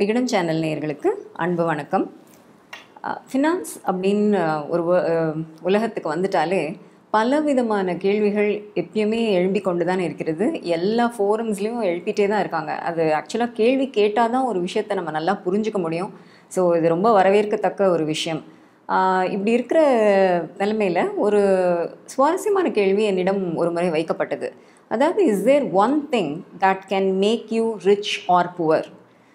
Vikatan channel நேயர்களுக்கு அன்பு வணக்கம் ஃபினான்ஸ் அப்படின்னு ஒரு வ- அஹ், உலகத்துக்கு வந்துட்டாலே பலவிதமான கேள்விகள் எப்பயுமே எழும்பி கொண்டு தான் இருக்கிறது எல்லா ஃபோரம்ஸ்லேயும் எழுப்பிட்டே தான் இருக்காங்க அது ஆக்சுவலாக கேள்வி கேட்டால் தான் ஒரு விஷயத்தை நம்ம நல்லா புரிஞ்சுக்க முடியும் ஸோ இது ரொம்ப வரவேற்கத்தக்க ஒரு விஷயம் ஆஹ், இப்படி இருக்கிற நிலைமையில் ஒரு சுவாரஸ்யமான கேள்வி என்னிடம் ஒரு முறை வைக்கப்பட்டது அதாவது is there one thing that can make you rich or poor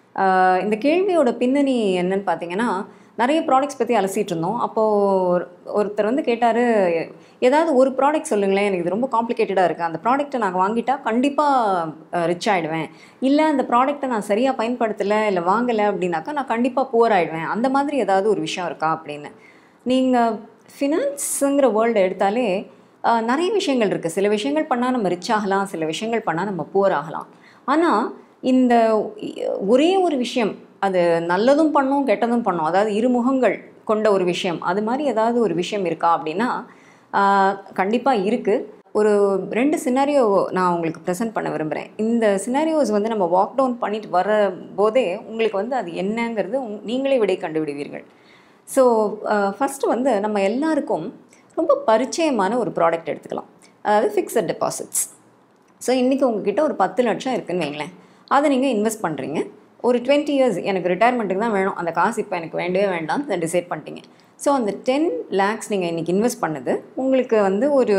ஆஹ் இந்த கேள்வியோட பின்னணி என்னன்னு பார்த்தீங்கன்னா நிறைய ப்ராடக்ட்ஸ் பற்றி அலசிட்டு இருந்தோம் அப்போது ஒருத்தர் வந்து கேட்டார் ஏதாவது ஒரு ப்ராடக்ட் சொல்லுங்களேன் எனக்கு இது ரொம்ப காம்ப்ளிகேட்டடாக இருக்குது அந்த ப்ராடக்ட்டை நான் வாங்கிட்டா கண்டிப்பாக ரிச் ஆகிடுவேன் இல்லை அந்த ப்ராடக்ட்டை நான் சரியாக பயன்படுத்தலை இல்லை வாங்கலை அப்படின்னாக்கா நான் கண்டிப்பாக புவர் ஆகிடுவேன் அந்த மாதிரி ஏதாவது ஒரு விஷயம் இருக்கா அப்படின்னு நீங்கள் ஃபினான்ஸுங்கிற வேர்ல்டு எடுத்தாலே ஆஹ், நிறைய விஷயங்கள் இருக்குது சில விஷயங்கள் பண்ணால் நம்ம ரிச் ஆகலாம் சில விஷயங்கள் பண்ணால் நம்ம புவர் ஆகலாம் ஆனால் இந்த ஒரே ஒரு விஷயம் அது நல்லதும் பண்ணும் கெட்டதும் பண்ணும் அதாவது இருமுகங்கள் கொண்ட ஒரு விஷயம் அது மாதிரி ஏதாவது ஒரு விஷயம் இருக்கா அப்படின்னா கண்டிப்பாக இருக்குது ஒரு ரெண்டு சினாரியோ நான் உங்களுக்கு ப்ரெசென்ட் பண்ண விரும்புகிறேன் இந்த சினாரியோஸ் வந்து நம்ம வாக் டவுன் பண்ணிட்டு வர போதே உங்களுக்கு வந்து அது என்னங்கிறது உங்- நீங்களே விடை கண்டுவிடுவீர்கள் ஸோ ஃபஸ்ட்டு வந்து நம்ம எல்லாருக்கும் ரொம்ப பரிச்சயமான ஒரு ப்ராடக்ட் எடுத்துக்கலாம் அதாவது ஃபிக்ஸட் டெபாசிட்ஸ் ஸோ இன்றைக்கி உங்ககிட்ட ஒரு பத்து லட்சம் இருக்குன்னு வைங்களேன் அதை நீங்கள் இன்வெஸ்ட் பண்ணுறீங்க ஒரு டுவெண்ட்டி இயர்ஸ் எனக்கு ரிட்டையர்மெண்ட்டுக்கு தான் வேணும் அந்த காசு இப்போ எனக்கு வேண்டவே வேண்டாம்னு டிசைட் பண்ணிட்டீங்க ஸோ அந்த டென் லேக்ஸ் நீங்கள் இன்றைக்கி இன்வெஸ்ட் பண்ணது உங்களுக்கு வந்து ஒரு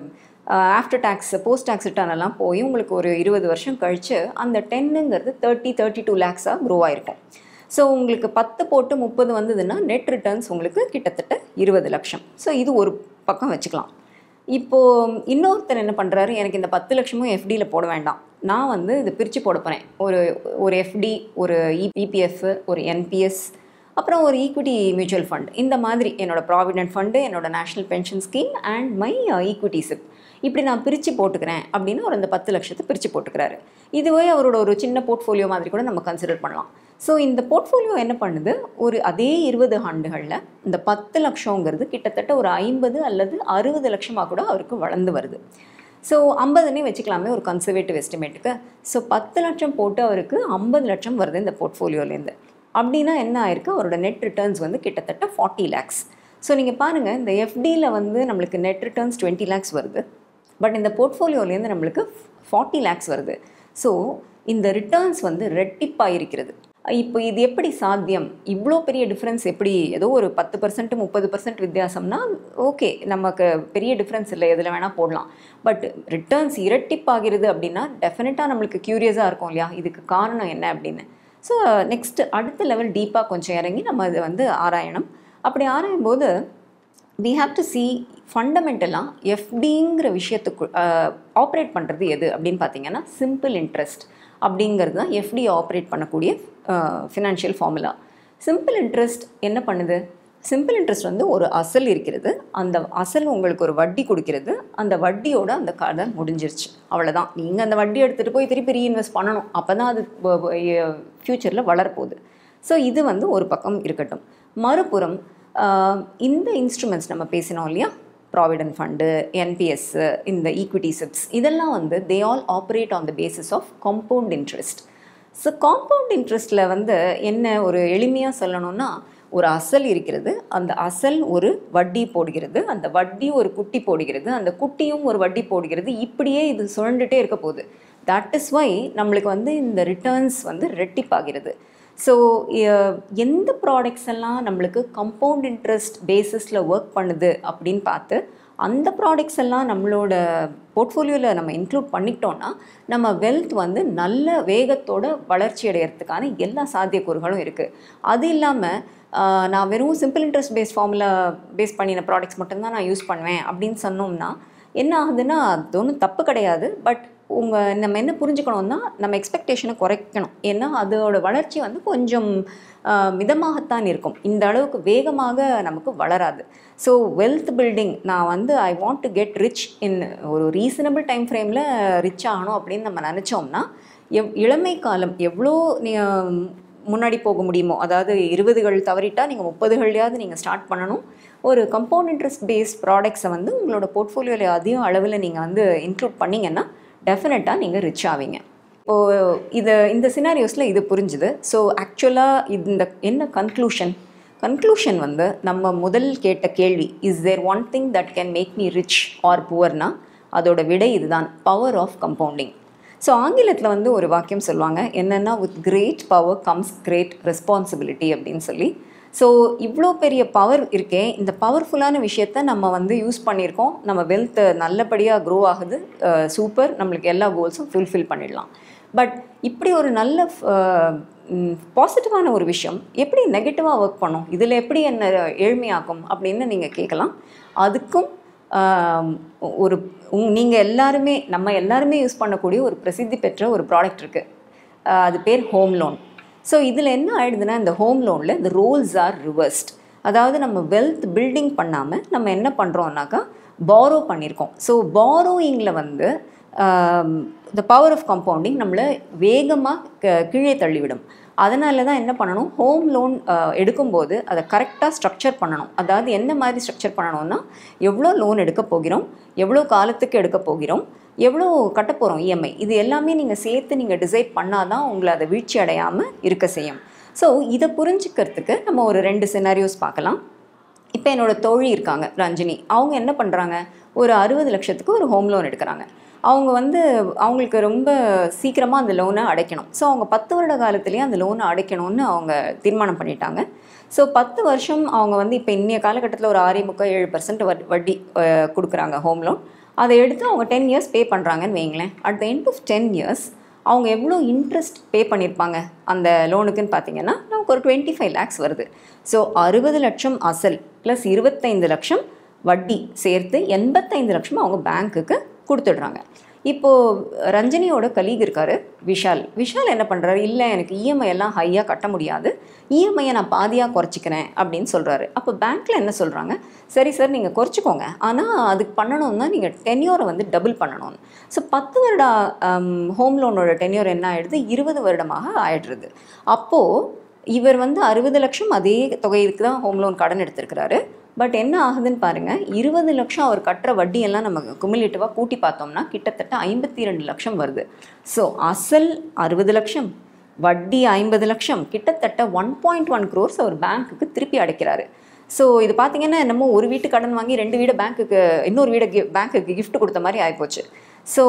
after tax post tax return எல்லாம் போய் உங்களுக்கு ஒரு இருபது வருஷம் கழித்து அந்த டென்னுங்கிறது தேர்ட்டி தேர்ட்டி டூ லேக்ஸாக க்ரோ ஆயிருக்கும் ஸோ உங்களுக்கு பத்து போட்டு முப்பது வந்ததுன்னா நெட் ரிட்டர்ன்ஸ் உங்களுக்கு கிட்டத்தட்ட இருபது லட்சம் ஸோ இது ஒரு பக்கம் வச்சுக்கலாம் இப்போது இன்னொருத்தர் என்ன பண்ணுறாரு எனக்கு இந்த பத்து லட்சமும் எஃப்டியில் போட வேண்டாம் நான் வந்து இது பிரித்து போட போகிறேன் ஒரு ஒரு எஃப்டி ஒரு இபிஎஃப் ஒரு என்பிஎஸ் அப்புறம் ஒரு ஈக்விட்டி மியூச்சுவல் ஃபண்ட் இந்த மாதிரி என்னோட ப்ராவிடென்ட் ஃபண்டு என்னோட national pension scheme and my equity SIP இப்படி நான் பிரித்து போட்டுக்கிறேன் அப்படின்னு ஒரு அந்த பத்து லட்சத்தை பிரித்து போட்டுக்கிறாரு இதுவே அவரோட ஒரு சின்ன போர்ட்ஃபோலியோ மாதிரி கூட நம்ம கன்சிடர் பண்ணலாம் ஸோ இந்த போர்ட்ஃபோலியோ என்ன பண்ணுது ஒரு அதே இருபது ஆண்டுகளில் இந்த பத்து லட்சங்கிறது கிட்டத்தட்ட ஒரு ஐம்பது அல்லது அறுபது லட்சமாக கூட அவருக்கு வளர்ந்து வருது ஸோ ஐம்பதுனே வச்சுக்கலாமே ஒரு கன்சர்வேட்டிவ் எஸ்டிமேட்டுக்கு ஸோ பத்து லட்சம் போட்டு அவருக்கு ஐம்பது லட்சம் வருது இந்த போர்ட்ஃபோலியோலேருந்து அப்படின்னா என்ன ஆயிருக்கு அவரோட நெட் ரிட்டர்ன்ஸ் வந்து கிட்டத்தட்ட ஃபார்ட்டி லேக்ஸ் ஸோ நீங்கள் பாருங்கள் இந்த எஃப்டியில் வந்து நம்மளுக்கு நெட் ரிட்டர்ன்ஸ் டுவெண்ட்டி லேக்ஸ் வருது பட் இந்த போர்ட்ஃபோலியோலேருந்து நம்மளுக்கு ஃபார்ட்டி லேக்ஸ் வருது ஸோ இந்த ரிட்டர்ன்ஸ் வந்து ரெட்டிப்பாக இருக்கிறது இப்போ இது எப்படி சாத்தியம் இவ்வளோ பெரிய டிஃப்ரென்ஸ் எப்படி ஏதோ ஒரு பத்து பர்சன்ட் முப்பது பர்சன்ட் வித்தியாசம்னா ஓகே நமக்கு பெரிய டிஃப்ரென்ஸ் இல்லை எதில் வேணால் போடலாம் பட் ரிட்டர்ன்ஸ் இரட்டிப்பாகிறது அப்படின்னா டெஃபினட்டாக நம்மளுக்கு க்யூரியஸாக இருக்கும் இல்லையா இதுக்கு காரணம் என்ன அப்படின்னு ஸோ நெக்ஸ்ட் அடுத்த லெவல் டீப்பாக கொஞ்சம் இறங்கி நம்ம அதை வந்து ஆராயணும் அப்படி ஆராயும் போது வி ஹாவ் டு சி ஃபண்டமெண்டலாக எஃப்டிங்கிற விஷயத்துக்கு ஆப்ரேட் பண்ணுறது எது அப்படின்னு பார்த்தீங்கன்னா சிம்பிள் இன்ட்ரெஸ்ட் அப்படிங்கிறது தான் எஃப்டி ஆப்ரேட் பண்ணக்கூடிய ஃபினான்ஷியல் ஃபார்முலா சிம்பிள் இன்ட்ரெஸ்ட் என்ன பண்ணுது சிம்பிள் இன்ட்ரெஸ்ட் வந்து ஒரு அசல் இருக்கிறது அந்த அசல் உங்களுக்கு ஒரு வட்டி கொடுக்கிறது அந்த வட்டியோட அந்த கதை முடிஞ்சிருச்சு அவ்வளோதான் நீங்கள் அந்த வட்டி எடுத்துகிட்டு போய் திருப்பி ரீஇன்வெஸ்ட் பண்ணணும் அப்போ தான் அது ஃப்யூச்சரில் வளரப்போகுது ஸோ இது வந்து ஒரு பக்கம் இருக்கட்டும் மறுபுறம் ஆஹ், இந்த இன்ஸ்ட்ருமெண்ட்ஸ் நம்ம பேசினோம் இல்லையா ப்ராவிடென்ட் ஃபண்டு என்பிஎஸ் இந்த ஈக்விட்டி சிப்ஸ் இதெல்லாம் வந்து they all operate on the basis of compound interest so compound இன்ட்ரெஸ்ட்டில் வந்து என்ன ஒரு எளிமையாக சொல்லணும்னா ஒரு அசல் இருக்கிறது அந்த அசல் ஒரு வட்டி போடுகிறது அந்த வட்டி ஒரு குட்டி போடுகிறது அந்த குட்டியும் ஒரு வட்டி போடுகிறது இப்படியே இது சுழண்டுட்டே இருக்க போகுது தட் இஸ் வை நம்மளுக்கு வந்து இந்த ரிட்டர்ன்ஸ் வந்து ரெட்டிப்பாகிறது ஸோ எந்த ப்ராடக்ட்ஸ் எல்லாம் நம்மளுக்கு கம்பவுண்ட் இன்ட்ரெஸ்ட் பேசிஸில் ஒர்க் பண்ணுது அப்படின்னு பார்த்து அந்த ப்ராடக்ட்ஸ் எல்லாம் நம்மளோட போர்ட்ஃபோலியோவில் நம்ம இன்க்ளூட் பண்ணிக்கிட்டோம்னா நம்ம வெல்த் வந்து நல்ல வேகத்தோட வளர்ச்சி அடையிறதுக்கான எல்லா சாத்தியக்கூறுகளும் இருக்குது அது இல்லாமல் நான் வெறும் simple interest base formula base பண்ணின ப்ராடக்ட்ஸ் மட்டும்தான் நான் யூஸ் பண்ணுவேன் அப்படின்னு சொன்னோம்னா என்ன ஆகுதுன்னா அது ஒன்றும் தப்பு கிடையாது பட் உங்கள் நம்ம என்ன புரிஞ்சுக்கணும்னா நம்ம எக்ஸ்பெக்டேஷனை குறைக்கணும் ஏன்னா அதோட வளர்ச்சி வந்து கொஞ்சம் ஆஹ், மிதமாகத்தான் இருக்கும் இந்த அளவுக்கு வேகமாக நமக்கு வளராது ஸோ வெல்த் பில்டிங் நான் வந்து I want to get rich in ஒரு ரீசனபிள் டைம் ஃப்ரேமில் ரிச் ஆகணும் அப்படின்னு நம்ம நினச்சோம்னா எவ் இளமை காலம் எவ்வளோ நீ முன்னாடி போக முடியுமோ அதாவது இருபதுகள் தவறிட்டா நீங்கள் முப்பதுகள்லையாவது நீங்கள் ஸ்டார்ட் பண்ணணும் ஒரு கம்பவுண்ட் இன்ட்ரெஸ்ட் பேஸ்ட் ப்ராடக்ட்ஸை வந்து உங்களோட போர்ட்ஃபோலியோவில் அதிக அளவில் நீங்கள் வந்து இன்க்ளூட் பண்ணிங்கன்னா டெஃபினட்டாக நீங்கள் ரிச் ஆவீங்க இப்போ இது இந்த சினாரியோஸில் இது புரிஞ்சுது ஸோ ஆக்சுவலாக இந்த என்ன கன்க்ளூஷன் கன்க்ளூஷன் வந்து நம்ம முதல் கேட்ட கேள்வி is there one thing that can make me rich or புவர்னா அதோட விடை இதுதான் பவர் ஆஃப் கம்பவுண்டிங் ஸோ ஆங்கிலத்தில் வந்து ஒரு வாக்கியம் சொல்லுவாங்க என்னென்னா with great power comes great responsibility அப்படின்னு சொல்லி ஸோ இவ்வளோ பெரிய பவர் இருக்கே இந்த பவர்ஃபுல்லான விஷயத்த நம்ம வந்து யூஸ் பண்ணியிருக்கோம் நம்ம வெல்த் நல்லபடியாக க்ரோ ஆகுது சூப்பர் நம்மளுக்கு எல்லா கோல்ஸும் ஃபுல்ஃபில் பண்ணிடலாம் பட் இப்படி ஒரு நல்ல பாசிட்டிவான ஒரு விஷயம் எப்படி நெகட்டிவாக ஒர்க் பண்ணும் இதில் எப்படி என்ன ஏழ்மையாக்கும் அப்படின்னு நீங்கள் கேட்கலாம் அதுக்கும் ஆம், ஒரு நீங்கள் எல்லாருமே நம்ம எல்லாருமே யூஸ் பண்ணக்கூடிய ஒரு பிரசித்தி பெற்ற ஒரு ப்ராடக்ட் இருக்குது அது பேர் ஹோம் லோன் ஸோ இதில் என்ன ஆயிடுதுன்னா இந்த ஹோம் லோனில் இந்த ரோல்ஸ் ஆர் ரிவர்ஸ்ட் அதாவது நம்ம வெல்த் பில்டிங் பண்ணாமல் நம்ம என்ன பண்ணுறோம்னாக்கா பாரோ பண்ணியிருக்கோம் ஸோ பாரோயிங்கில் வந்து த பவர் ஆஃப் கம்பவுண்டிங் நம்மளை வேகமாக கீழே தள்ளிவிடும் அதனால தான் என்ன பண்ணணும் ஹோம் லோன் எடுக்கும்போது அதை கரெக்டாக ஸ்ட்ரக்சர் பண்ணணும் அதாவது என்ன மாதிரி ஸ்ட்ரக்சர் பண்ணணும்னா எவ்வளோ லோன் எடுக்க போகிறோம் எவ்வளோ காலத்துக்கு எடுக்க போகிறோம் எவ்வளோ கட்ட போகிறோம் இஎம்ஐ இது எல்லாமே நீங்கள் சேர்த்து நீங்கள் டிசைட் பண்ணால் தான் உங்களை அதை வீழ்ச்சி அடையாமல் இருக்க செய்யும் ஸோ இதை புரிஞ்சுக்கிறதுக்கு நம்ம ஒரு ரெண்டு சினாரியோஸ் பார்க்கலாம் இப்போ என்னோட தோழி இருக்காங்க ரஞ்சினி அவங்க என்ன பண்ணுறாங்க ஒரு அறுபது லட்சத்துக்கு ஒரு ஹோம் லோன் எடுக்கிறாங்க அவங்க வந்து அவங்களுக்கு ரொம்ப சீக்கிரமாக அந்த லோனை அடைக்கணும் ஸோ அவங்க பத்து வருட காலத்துலேயே அந்த லோனை அடைக்கணும்னு அவங்க தீர்மானம் பண்ணிட்டாங்க ஸோ பத்து வருஷம் அவங்க வந்து இப்போ இன்னைய காலகட்டத்தில் ஒரு ஆறே முக்கால் ஏழு பர்சன்ட் வட்டி அஹ், கொடுக்குறாங்க ஹோம் லோன் அதை எடுத்து அவங்க டென் இயர்ஸ் பே பண்ணுறாங்கன்னு வைங்களேன் at the end of ten years அவங்க எவ்வளோ இன்ட்ரெஸ்ட் பே பண்ணியிருப்பாங்க அந்த லோனுக்குன்னு பார்த்தீங்கன்னா நமக்கு ஒரு டுவெண்ட்டி ஃபைவ் லேக்ஸ் வருது ஸோ அறுபது லட்சம் அசல் ப்ளஸ் இருபத்தைந்து லட்சம் வட்டி சேர்த்து எண்பத்தைந்து லட்சம் அவங்க பேங்க்குக்கு கொடுத்துடுறாங்க இப்போது ரஞ்சனியோட கலீக் இருக்காரு விஷால் விஷால் என்ன பண்ணுறாரு இல்லை எனக்கு இஎம்ஐ எல்லாம் ஹையாக கட்ட முடியாது இஎம்ஐயை நான் பாதியாக குறைச்சிக்கிறேன் அப்படின்னு சொல்கிறாரு அப்போ பேங்க்கில் என்ன சொல்கிறாங்க சரி சார் நீங்கள் குறைச்சிக்கோங்க ஆனால் அதுக்கு பண்ணணும்னா நீங்கள் டென்யூரை வந்து டபுள் பண்ணணும் ஸோ பத்து வருட ஹோம் லோனோட டென்யூர் என்ன ஆயிடுது இருபது வருடமாக ஆயிடுறது அப்போது இவர் வந்து அறுபது லட்சம் அதே தொகைக்கு தான் ஹோம் லோன் கடன் எடுத்திருக்கிறாரு பட் என்ன ஆகுதுன்னு பாருங்கள் இருபது லட்சம் அவர் கட்டுற வட்டியெல்லாம் நம்ம குமுலேட்டிவாக கூட்டி பார்த்தோம்னா கிட்டத்தட்ட ஐம்பத்தி ரெண்டு லட்சம் வருது ஸோ அசல் அறுபது லட்சம் வட்டி ஐம்பது லட்சம் கிட்டத்தட்ட ஒன் பாயிண்ட் ஒன் க்ரோர்ஸ் அவர் பேங்க்குக்கு திருப்பி அடைக்கிறாரு ஸோ இது பார்த்தீங்கன்னா என்னமோ ஒரு வீட்டு கடன் வாங்கி ரெண்டு வீடு பேங்க்குக்கு இன்னொரு வீடை கி பேங்க்குக்கு gift கொடுத்த மாதிரி ஆகிப்போச்சு ஸோ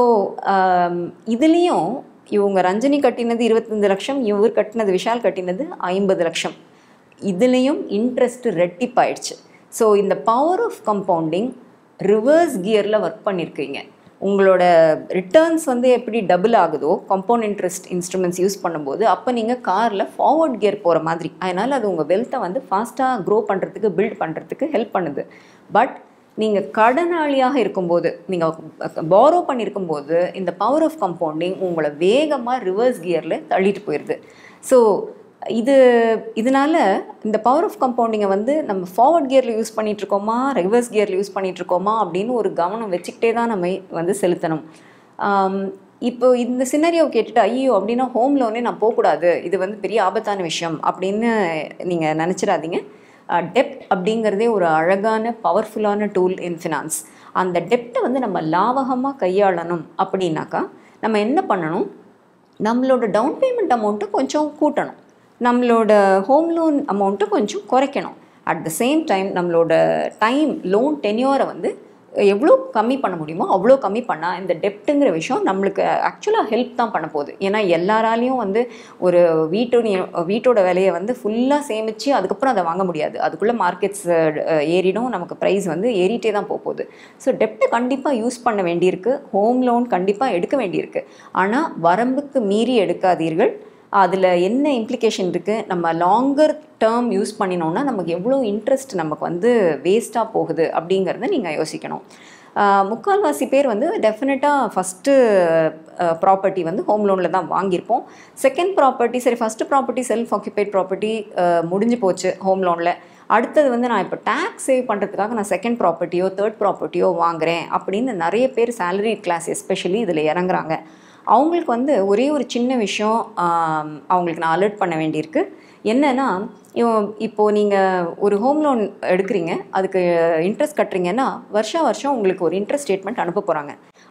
இதுலேயும் இவங்க ரஞ்சனி கட்டினது இருபத்தஞ்சு லட்சம் இவர் கட்டினது விஷால் கட்டினது ஐம்பது லட்சம் இதுலேயும் இன்ட்ரெஸ்ட் ரெட்டிப்பாயிடுச்சு ஸோ இந்த பவர் ஆஃப் கம்பவுண்டிங் ரிவர்ஸ் கியரில் ஒர்க் பண்ணியிருக்கீங்க உங்களோட ரிட்டர்ன்ஸ் வந்து எப்படி டபுள் ஆகுதோ கம்பவுண்ட் இன்ட்ரெஸ்ட் இன்ஸ்ட்ருமெண்ட்ஸ் யூஸ் பண்ணும்போது அப்போ நீங்கள் காரில் ஃபார்வர்ட் கியர் போகிற மாதிரி அதனால் அது உங்கள் வெல்த்தை வந்து ஃபாஸ்ட்டாக க்ரோ பண்ணுறதுக்கு பில்ட் பண்ணுறதுக்கு ஹெல்ப் பண்ணுது பட் நீங்கள் கடனாளியாக இருக்கும்போது நீங்கள் பாரோ பண்ணியிருக்கும்போது இந்த பவர் ஆஃப் கம்பவுண்டிங் உங்களை வேகமாக ரிவர்ஸ் கியரில் தள்ளிட்டு போயிடுது ஸோ இது இதனால இந்த பவர் ஆஃப் கம்பவுண்டிங்கை வந்து நம்ம ஃபார்வர்ட் கியரில் யூஸ் பண்ணிட்டு இருக்கோமா ரிவர்ஸ் கியரில் யூஸ் பண்ணிட்டு இருக்கோமா அப்படின்னு ஒரு கவனம் வச்சுக்கிட்டே தான் நம்ம வந்து செலுத்தணும் ஆம், இப்போ இந்த சின்னரியாவை கேட்டுட்டு ஐயோ அப்படின்னா ஹோம் லோனே நான் போகக்கூடாது இது வந்து பெரிய ஆபத்தான விஷயம் அப்படின்னு நீங்கள் நினச்சிடாதீங்க டெப்ட் அப்படிங்கிறதே ஒரு அழகான பவர்ஃபுல்லான டூல் இன் ஃபினான்ஸ் அந்த டெப்ட்டை வந்து நம்ம லாவகமாக கையாளணும் அப்படின்னாக்கா நம்ம என்ன பண்ணணும் நம்மளோட டவுன் பேமெண்ட் அமௌண்ட்டை கொஞ்சம் கூட்டணும் நம்மளோட ஹோம் லோன் அமௌண்ட்டை கொஞ்சம் குறைக்கணும் அட் த சேம் டைம் நம்மளோட டைம் லோன் டென்யூரை வந்து எவ்வளோ கம்மி பண்ண முடியுமோ அவ்வளோ கம்மி பண்ணால் இந்த டெப்ட்டுங்கிற விஷயம் நம்மளுக்கு ஆக்சுவலாக ஹெல்ப் தான் பண்ண போகுது ஏன்னா எல்லாராலையும் வந்து ஒரு வீட்டுடைய வீட்டோட விலையை வந்து ஃபுல்லாக சேமித்து அதுக்கப்புறம் அதை வாங்க முடியாது அதுக்குள்ளே மார்க்கெட்ஸ் ஏறிடும் நமக்கு ப்ரைஸ் வந்து ஏறிட்டே தான் போக போகுது ஸோ டெப்ட்டை கண்டிப்பாக யூஸ் பண்ண வேண்டியிருக்கு ஹோம் லோன் கண்டிப்பாக எடுக்க வேண்டியிருக்கு ஆனால் வரம்புக்கு மீறி எடுக்காதீர்கள் அதில் என்ன இம்ப்ளிகேஷன் இருக்குது நம்ம லாங்கர் டேர்ம் யூஸ் பண்ணினோம்னா நமக்கு எவ்வளோ இன்ட்ரெஸ்ட் நமக்கு வந்து வேஸ்ட்டாக போகுது அப்படிங்கிறத நீங்கள் யோசிக்கணும் ஆஹ் முக்கால்வாசி பேர் வந்து டெஃபினட்டாக ஃபஸ்ட்டு ப்ராப்பர்ட்டி வந்து ஹோம் லோனில் தான் வாங்கியிருப்போம் செகண்ட் ப்ராப்பர்ட்டி சரி first property self occupied property முடிஞ்சு போச்சு ஹோம் லோனில் அடுத்தது வந்து நான் இப்போ டேக்ஸ் சேவ் பண்ணுறதுக்காக நான் செகண்ட் ப்ராப்பர்ட்டியோ தேர்ட் ப்ராப்பர்ட்டியோ வாங்குறேன் அப்படின்னு நிறைய பேர் சேலரி கிளாஸ் எஸ்பெஷலி இதில் இறங்குறாங்க அவங்களுக்கு வந்து ஒரே ஒரு சின்ன விஷயம் ஆம், அவங்களுக்கு நான் அலர்ட் பண்ண வேண்டியிருக்கு என்னன்னா இவன் இப்போது நீங்கள் ஒரு ஹோம் லோன் எடுக்கிறீங்க அதுக்கு இன்ட்ரெஸ்ட் கட்டுறீங்கன்னா வருஷம் வருஷம் உங்களுக்கு ஒரு இன்ட்ரெஸ்ட் ஸ்டேட்மெண்ட் அனுப்ப போகிறாங்க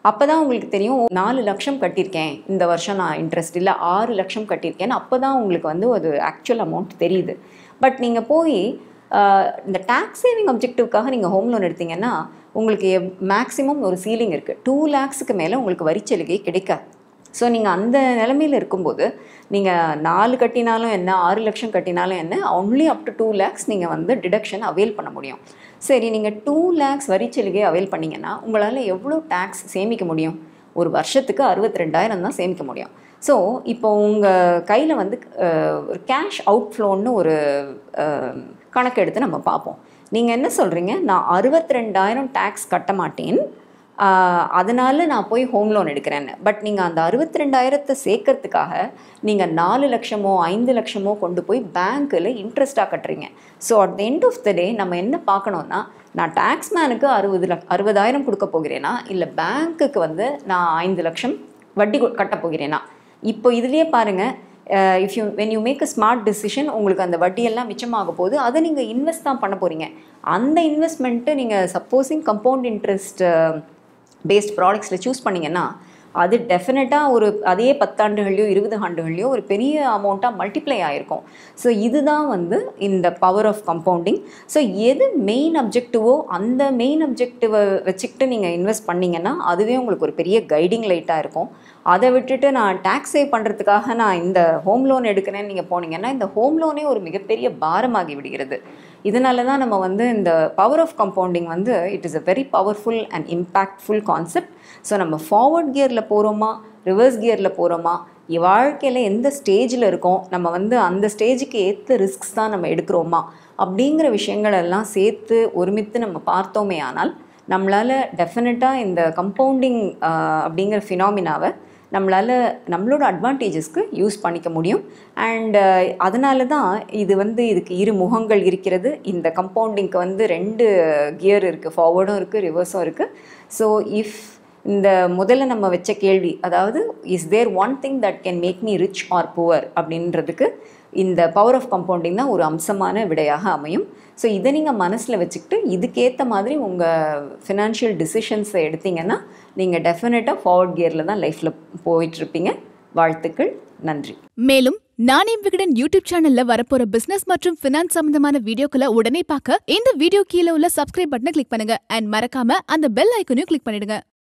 அப்போ தான் உங்களுக்கு தெரியும் நாலு லட்சம் கட்டியிருக்கேன் இந்த வருஷம் நான் இன்ட்ரெஸ்ட் இல்லை ஆறு லட்சம் கட்டியிருக்கேன்னு அப்போ தான் உங்களுக்கு வந்து ஒரு ஆக்சுவல் அமௌண்ட் தெரியுது பட் நீங்கள் போய் ஆஹ், இந்த டேக்ஸ் சேவிங் அப்ஜெக்டிவ்க்காக நீங்கள் ஹோம் லோன் எடுத்தீங்கன்னா உங்களுக்கு மேக்ஸிமம் ஒரு சீலிங் இருக்குது டூ லேக்ஸுக்கு மேலே உங்களுக்கு வரிச்சலுகை கிடைக்காது ஸோ நீங்கள் அந்த நிலமையில் இருக்கும்போது நீங்கள் நாலு கட்டினாலும் என்ன ஆறு லட்சம் கட்டினாலும் என்ன only up to two lakhs நீங்கள் வந்து டிடக்ஷன் அவைல் பண்ண முடியும் சரி நீங்கள் டூ லேக்ஸ் வரிச்சலுகை அவைல் பண்ணீங்கன்னா உங்களால் எவ்வளோ டேக்ஸ் சேமிக்க முடியும் ஒரு வருஷத்துக்கு அறுபத்தி ரெண்டாயிரம் தான் சேமிக்க முடியும் ஸோ இப்போ உங்கள் கையில் வந்து அஹ், ஒரு கேஷ் அவுட்ஃப்ளோன்னு ஒரு அஹ், கணக்கு எடுத்து நம்ம பார்ப்போம் நீங்கள் என்ன சொல்கிறீங்க நான் அறுபத்தி ரெண்டாயிரம் டேக்ஸ் கட்ட மாட்டேன் ஆஹ் அதனால நான் போய் ஹோம் லோன் எடுக்கிறேன்னு பட் நீங்கள் அந்த அறுபத்தி ரெண்டாயிரத்தை சேர்க்கறதுக்காக நீங்கள் நாலு லட்சமோ ஐந்து லட்சமோ கொண்டு போய் பேங்க்கில் இன்ட்ரெஸ்ட்டாக கட்டுறீங்க so at the end of the day நம்ம என்ன பார்க்கணுன்னா நான் டேக்ஸ்மேனுக்கு அறுபது லக் அறுபதாயிரம் கொடுக்க போகிறேனா இல்லை பேங்க்குக்கு வந்து நான் ஐந்து லட்சம் வட்டி கொ- கட்ட போகிறேனா இப்போ இதுலேயே பாருங்கள் if you when you make a smart decision உங்களுக்கு அந்த வட்டியெல்லாம் மிச்சமாக போகுது அதை நீங்கள் இன்வெஸ்ட் தான் பண்ண போகிறீங்க அந்த இன்வெஸ்ட்மெண்ட்டு நீங்கள் சப்போஸிங் கம்பவுண்ட் இன்ட்ரெஸ்ட் பேஸ்ட் ப்ராடக்ட்ஸில் சூஸ் பண்ணீங்கன்னா அது டெஃபினட்டாக ஒரு அதே பத்தாண்டுகள்லையோ இருபது ஆண்டுகள்லையோ ஒரு பெரிய அமௌண்ட்டாக மல்டிப்ளை ஆகிருக்கும் ஸோ இதுதான் வந்து இந்த பவர் ஆஃப் கம்பவுண்டிங் ஸோ எது மெயின் அப்ஜெக்டிவோ அந்த மெயின் அப்ஜெக்டிவை வச்சுக்கிட்டு நீங்கள் இன்வெஸ்ட் பண்ணீங்கன்னா அதுவே உங்களுக்கு ஒரு பெரிய கைடிங் லைட்டாக இருக்கும் அதை விட்டுட்டு நான் டேக்ஸ் சேவ் பண்ணுறதுக்காக நான் இந்த ஹோம் லோன் எடுக்கிறேன்னு நீங்கள் போனீங்கன்னா இந்த ஹோம் லோனே ஒரு மிகப்பெரிய பாரமாகி விடுகிறது இதனால தான் நம்ம வந்து இந்த பவர் ஆஃப் கம்பவுண்டிங் வந்து it is a very powerful and impactful concept so நம்ம ஃபார்வர்ட் கியரில் போகிறோமா ரிவர்ஸ் கியரில் போகிறோமா வாழ்க்கையில் எந்த ஸ்டேஜில் இருக்கோம் நம்ம வந்து அந்த ஸ்டேஜுக்கு ஏற்ற ரிஸ்க்ஸ் தான் நம்ம எடுக்கிறோமா அப்படிங்கிற விஷயங்கள் எல்லாம் சேர்த்து ஒருமித்து நம்ம பார்த்தோமே ஆனால் நம்மளால் டெஃபினட்டாக இந்த கம்பவுண்டிங் அப்படிங்கிற ஃபினாமினாவை நம்மளால் நம்மளோட அட்வான்டேஜஸ்க்கு யூஸ் பண்ணிக்க முடியும் அண்ட் அதனால தான் இது வந்து இதுக்கு இரு முகங்கள் இருக்கிறது இந்த கம்பவுண்டிங்க்கு வந்து ரெண்டு கியர் இருக்குது ஃபார்வர்டும் இருக்குது ரிவர்ஸும் இருக்குது ஸோ இஃப் இந்த முதல்ல நம்ம வச்ச கேள்வி அதாவது is there one thing that can make me rich or poor அப்படின்றதுக்கு இந்த பவர் ஆஃப் கம்பவுண்டிங் தான் ஒரு அம்சமான விடையாக அமையும் ஸோ இதை நீங்கள் மனசில் வச்சுக்கிட்டு இதுக்கேற்ற மாதிரி உங்கள் ஃபினான்ஷியல் டிசிஷன்ஸை எடுத்தீங்கன்னா நீங்கள் டெஃபினட்டாக ஃபார்வர்ட் கியரில் தான் லைஃப்பில் போயிட்டுருப்பீங்க வாழ்த்துக்கள் நன்றி மேலும் நானே விகடன் யூடியூப் சேனல்ல வரப்போற பிசினஸ் மற்றும் பினான்ஸ் சம்பந்தமான வீடியோக்களை உடனே பார்க்க இந்த வீடியோ கீழே உள்ள சப்ஸ்கிரைப் பட்டனை கிளிக் பண்ணுங்க அண்ட் மறக்காம அந்த பெல் ஐக்கனையும் கிளிக் பண்ணிடுங்க